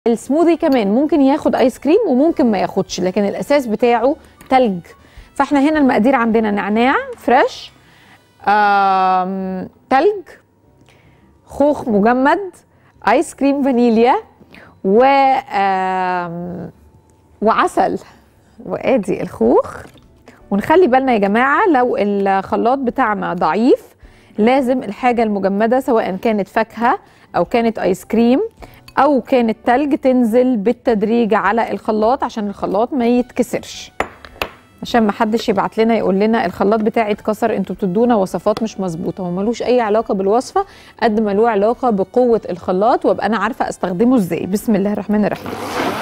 السموذي كمان ممكن ياخد ايس كريم وممكن ما ياخدش لكن الاساس بتاعه تلج فاحنا هنا المقادير عندنا نعناع فريش آم، تلج خوخ مجمد ايس كريم فانيليا و آم، وعسل وادي الخوخ ونخلي بالنا يا جماعه لو الخلاط بتاعنا ضعيف لازم الحاجه المجمده سواء كانت فاكهه او كانت ايس كريم او كانت تلج تنزل بالتدريج على الخلاط عشان الخلاط ما يتكسرش عشان ما حدش يبعت لنا يقول لنا الخلاط بتاعي اتكسر انتوا بتدونا وصفات مش مظبوطه هو ملوش اي علاقه بالوصفه قد ما له علاقه بقوه الخلاط وابقى انا عارفه استخدمه ازاي بسم الله الرحمن الرحيم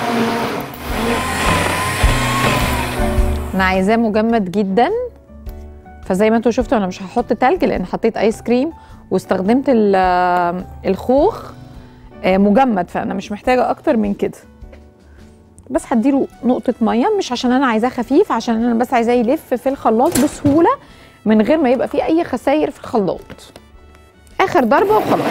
انا عايزاه مجمد جدا فزي ما انتوا شفتوا انا مش هحط تلج لان حطيت ايس كريم واستخدمت ال- الخوخ آه، مجمد فانا مش محتاجه اكتر من كده بس هديله نقطه ميه مش عشان انا عايزاه خفيف عشان انا بس عايزاه يلف في الخلاط بسهوله من غير ما يبقى فيه اي خساير في الخلاط اخر ضربه وخلاص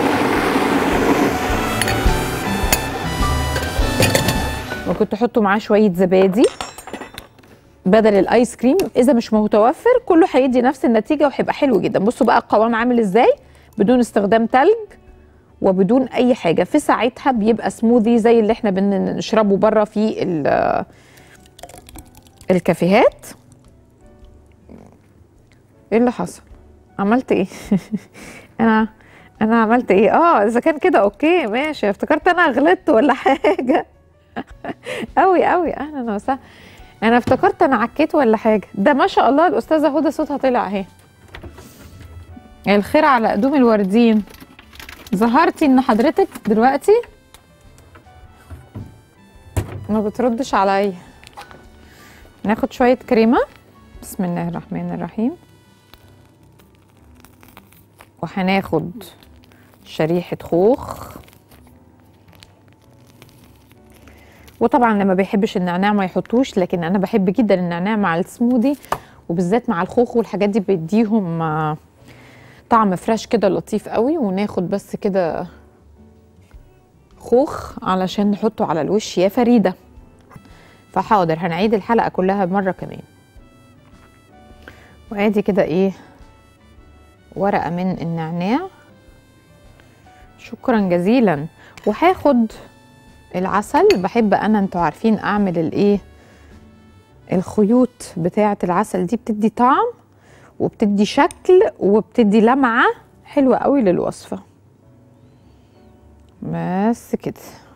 ممكن تحطوا معاه شويه زبادي بدل الايس كريم اذا مش متوفر كله هيدي نفس النتيجه وهيبقى حلو جدا بصوا بقى القوام عامل ازاي بدون استخدام تلج وبدون اي حاجه في ساعتها بيبقى سموذي زي اللي احنا بنشربه بره في ال- الكافيهات ايه اللي حصل عملت ايه انا انا عملت ايه اه اذا كان كده اوكي ماشي افتكرت انا غلطت ولا حاجه قوي قوي اهلا وسهلا انا افتكرت انا عكيت ولا حاجه ده ما شاء الله الاستاذه هدى صوتها طلع اهي الخير على قدوم الوردين ظهرتي ان حضرتك دلوقتي ما بتردش عليا ناخد شويه كريمه بسم الله الرحمن الرحيم وهناخد شريحه خوخ وطبعا لما بيحبش النعناع ما يحطوش لكن انا بحب جدا النعناع مع السموذي وبالذات مع الخوخ والحاجات دي بيديهم آه، طعم فريش كده لطيف قوي وناخد بس كده خوخ علشان نحطه على الوش يا فريده فحاضر هنعيد الحلقه كلها مره كمان وادي كده ايه ورقه من النعناع شكرا جزيلا وهاخد العسل بحب انا انتوا عارفين اعمل الايه الخيوط بتاعه العسل دي بتدي طعم وبتدي شكل وبتدي لمعه حلوه قوي للوصفه بس كده